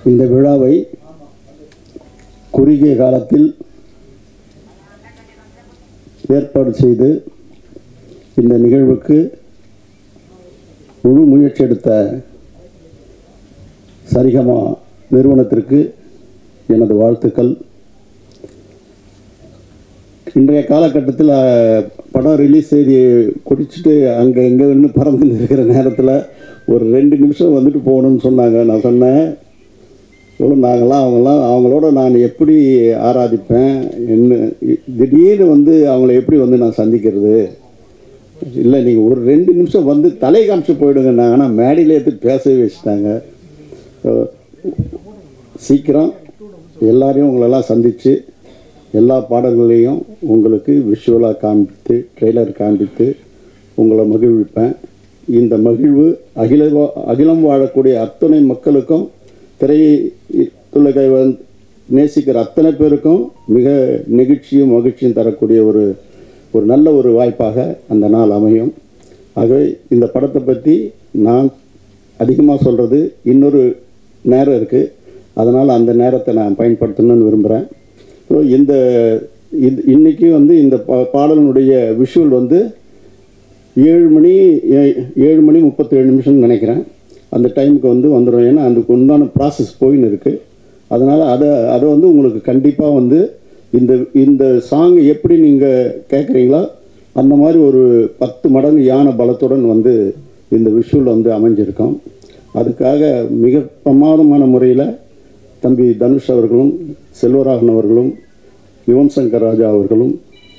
இந்த விழாவை குறுகிய காலத்தில் ஏற்பாடு செய்து இந்த நிகழ்வுக்கு முழு முயற்சி எடுத்த சரிகமா நிறுவனத்திற்கு எனது வாழ்த்துக்கள் இன்றைய காலகட்டத்தில் அஹ், படம் ரிலீஸ் செய்தி குடிச்சிட்டு அங்கே எங்கன்னு பறந்து இருக்கிற நேரத்தில் ஒரு ரெண்டு நிமிஷம் வந்துட்டு போகணும்னு சொன்னாங்க நான் சொன்னேன் இவ்வளோ நாங்களாம் அவங்களாம் அவங்களோட நான் எப்படி ஆராதிப்பேன் என்ன திடீர்னு வந்து அவங்கள எப்படி வந்து நான் சந்திக்கிறது இல்லை நீங்கள் ஒரு ரெண்டு நிமிஷம் வந்து தலை காமிச்சு போயிடுங்க ஆனால் மேடையில் எடுத்து பேசவே வச்சுட்டாங்க அஹ், சீக்கிரம் எல்லாரையும் உங்களெல்லாம் சந்தித்து எல்லா பாடல்களையும் உங்களுக்கு விஷுவலாக காண்பித்து ட்ரெய்லர் காண்பித்து உங்களை மகிழ்விப்பேன் இந்த மகிழ்வு அகில வா- அகிலம் வாழக்கூடிய அத்தனை மக்களுக்கும் திரைத்துலகை வந்து நேசிக்கிற அத்தனை பேருக்கும் மிக நெகிழ்ச்சியும் மகிழ்ச்சியும் தரக்கூடிய ஒரு ஒரு நல்ல ஒரு வாய்ப்பாக அந்த நாள் அமையும் ஆகவே இந்த படத்தை பற்றி நான் அதிகமாக சொல்கிறது இன்னொரு நேரம் இருக்குது அதனால் அந்த நேரத்தை நான் பயன்படுத்தணும்னு விரும்புகிறேன் ஸோ இந்த இது இன்னைக்கு வந்து இந்த பா பாடலினுடைய விஷுவல் வந்து ஏழு மணி ஏ- ஏழு மணி முப்பத்தேழு நிமிஷம்னு நினைக்கிறேன் அந்த டைமுக்கு வந்து வந்துடும் ஏன்னா அதுக்கு உண்டான ப்ராசஸ் போயின்னு இருக்குது அதனால் அதை அதை வந்து உங்களுக்கு கண்டிப்பாக வந்து இந்த இந்த சாங் எப்படி நீங்கள் கேட்குறீங்களோ அந்த மாதிரி ஒரு பத்து மடங்கு யானை பலத்துடன் வந்து இந்த விஷுவல் வந்து அமைஞ்சிருக்கும் அதுக்காக மிக பிரமாதமான முறையில் தம்பி தனுஷ் அவர்களும் செல்வராகவன் அவர்களும் யுவன் சங்கர் ராஜா அவர்களும்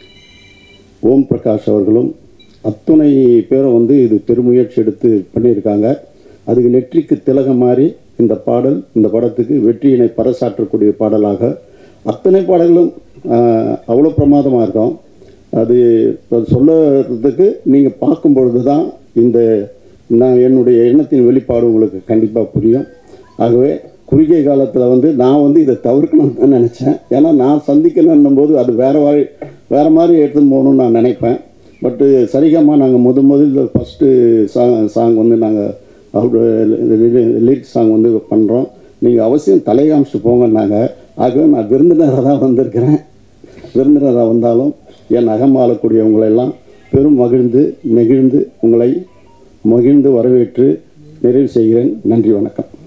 ஓம் பிரகாஷ் அவர்களும் அத்துணை பேரும் வந்து இது பெருமுயற்சி எடுத்து பண்ணியிருக்காங்க அதுக்கு நெற்றிக்கு திலகம் மாதிரி இந்த பாடல் இந்த படத்துக்கு வெற்றியினை பறைசாற்றக்கூடிய பாடலாக அத்தனை பாடல்களும் ஆஹ், அவ்வளோ பிரமாதமாக இருக்கும் அது அது சொல்லுறதுக்கு நீங்கள் பார்க்கும் பொழுது தான் இந்த நான் என்னுடைய எண்ணத்தின் வெளிப்பாடு உங்களுக்கு கண்டிப்பாக புரியும் ஆகவே குறுகிய காலத்தில் வந்து நான் வந்து இதை தவிர்க்கணும்னு தான் நினச்சேன் ஏன்னா நான் சந்திக்கணுன்னும் போது அது வேறு மாதிரி வேறு மாதிரி எடுத்துன்னு போகணும்னு நான் நினைப்பேன் பட்டு சரிகமாக நாங்கள் முத முதல்ல ஃபஸ்ட்டு சாங் சாங் வந்து நாங்கள் அவரோட லிரிக்ஸ் சாங் வந்து பண்ணுறோம் நீங்கள் அவசியம் தலை காமிச்சிட்டு போங்கன்னாங்க ஆகவே நான் விருந்தினராக தான் வந்திருக்கிறேன் விருந்தினராக வந்தாலும் என் அகமாளக்கூடிய உங்களெல்லாம் பெரும் மகிழ்ந்து நெகிழ்ந்து உங்களை மகிழ்ந்து வரவேற்று நிறைவு செய்கிறேன் நன்றி வணக்கம்